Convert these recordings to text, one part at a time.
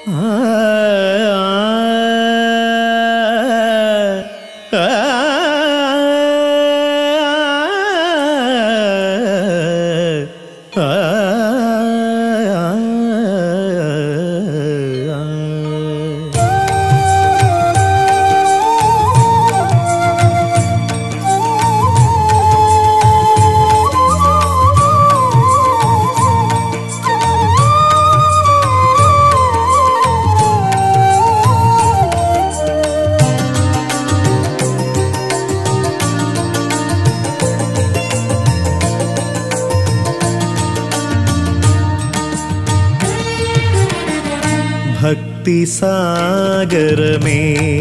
ഭക്തി സാഗരമേ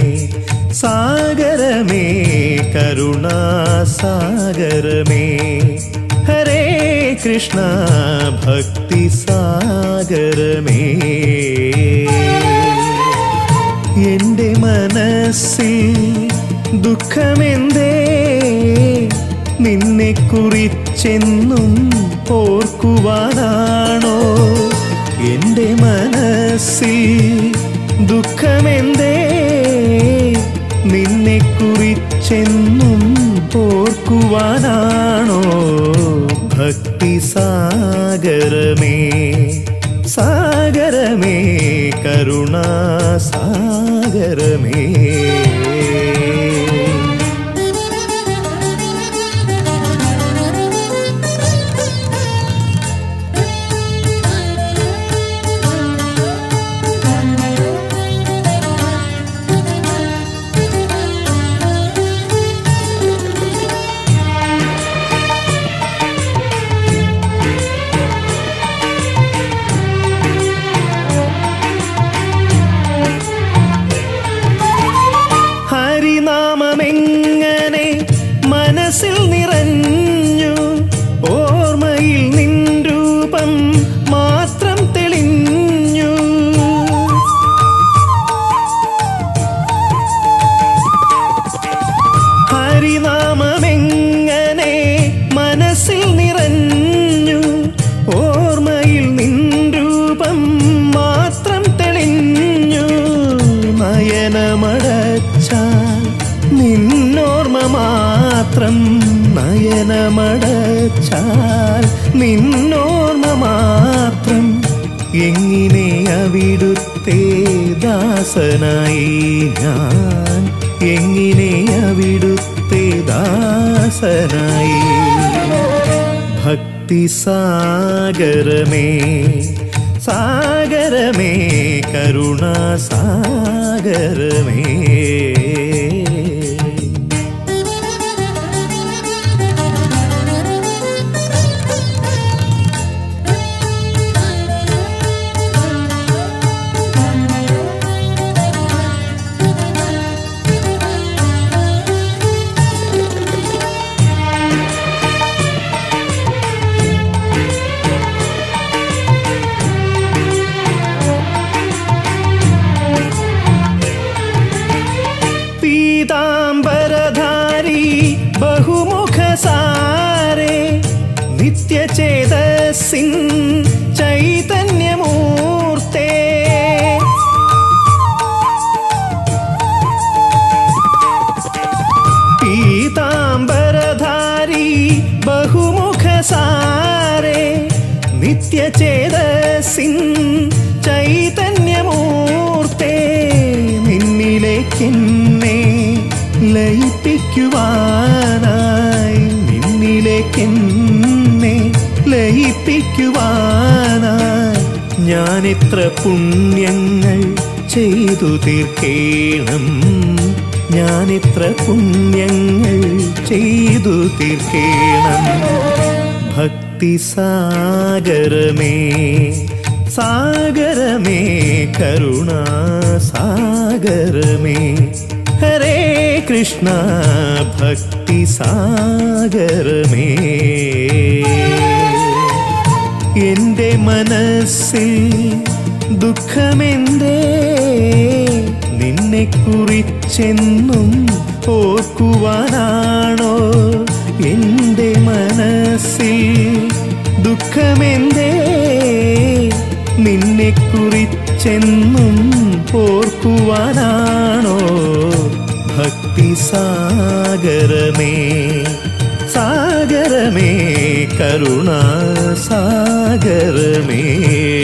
സാഗരമേ കരുണാസാഗരമേ ഹരേ കൃഷ്ണ ഭക്തി സാഗരമേ എന്റെ മനസ്സിൽ ദുഃഖമെന്തേ നിന്നെ കുറിച്ചെന്നും ഓർക്കുവാനാണോ എന്റെ മനസ്സിൽ ദുഃഖമെന്തേ നിന്നെ കുറിച്ചെന്നും ഓർക്കുവാനാണോ ഭക്തി സാഗരമേ സാഗരമേ കരുണാ സാഗരമേ ഹരിനാമമെങ്ങനെ മനസ്സിൽ നിറഞ്ഞു ഓർമ്മയിൽ നിൻ രൂപം മാത്രം തെളിഞ്ഞു ഹരിനാമമെങ്ങനെ മനസ്സിൽ നിറഞ്ഞു ഓർമ്മയിൽ നിൻ രൂപം മാത്രം തെളിഞ്ഞു നയനമടച്ചാൽ നിന്നോർമ്മ മാത്രം നയനമടച്ചാൽ നിന്നോർമ്മ മാത്രം എങ്ങനെ അവിടുത്തെ ദാസനായി ഞാൻ എങ്ങനെ അവിടുത്തെ ദാസനായി ഭക്തി സാഗരമേ സാഗരമേ കരുണാ സാഗരമേ പീതാംബരധാരി ബഹുമുഖ സാരേ നിത്യചേതസിൻ ചൈതന്യമൂർത്തേ പീതാംബരധാരി ബഹുമുഖ സാരേ നിത്യചേതസിൻ ചൈതന്യമൂർത്തേ നിന്നിലേക്കെന്നെ ലയിപ്പിക്കുവാനായി നിന്നിലേക്കെന്നെ ലയിപ്പിക്കുവാനായി ഞാനെത്ര പുണ്യങ്ങൾ ചെയ്തു തീർക്കേണം ഞാനെത്ര പുണ്യങ്ങൾ ചെയ്തു തീർക്കേണം ഭക്തി സാഗരമേ സാഗരമേ കരുണാ സാഗരമേ ഹരേ കൃഷ്ണ ഭക്തി സാഗരമേ എന്റെ മനസ്സിൽ ദുഃഖമെന്തേ നിന്നെ കുറിച്ചെന്നും ഓർക്കുവാനാണോ എന്റെ മനസ്സിൽ ദുഃഖമെന്തേ നിന്നെ കുറിച്ചെന്നും ഓർക്കുവാനാണോ ഭക്തി സാഗരമേ സാഗരമേ കരുണാ സാഗരമേ